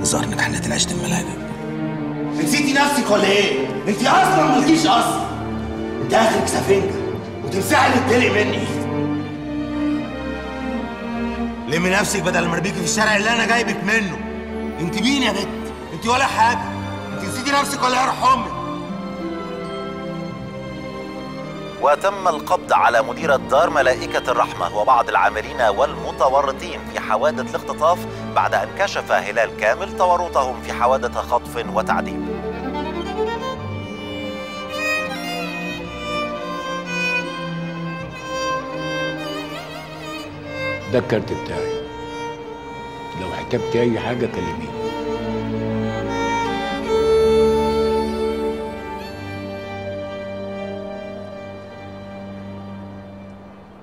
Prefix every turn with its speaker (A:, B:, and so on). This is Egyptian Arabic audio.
A: الظاهر انك حليت العيش الملاجئ
B: نسيتي نفسك ولا ايه؟ انت اصلا مالكيش اصل انت اخرك سفنجه وتمسحي اللي اتدلق مني لمي نفسك بدل ما ارميكي في الشارع اللي انا جايبك منه انت مين يا بت؟ انت ولا حاجه انت نسيتي نفسك ولا يروح امك
C: وتم القبض على مديرة دار ملائكة الرحمة وبعض العاملين والمتورطين في حوادث الاختطاف بعد أن كشف هلال كامل تورطهم في حوادث خطف وتعذيب
D: ده الكارت بتاعي لو احتجت اي حاجه كلميني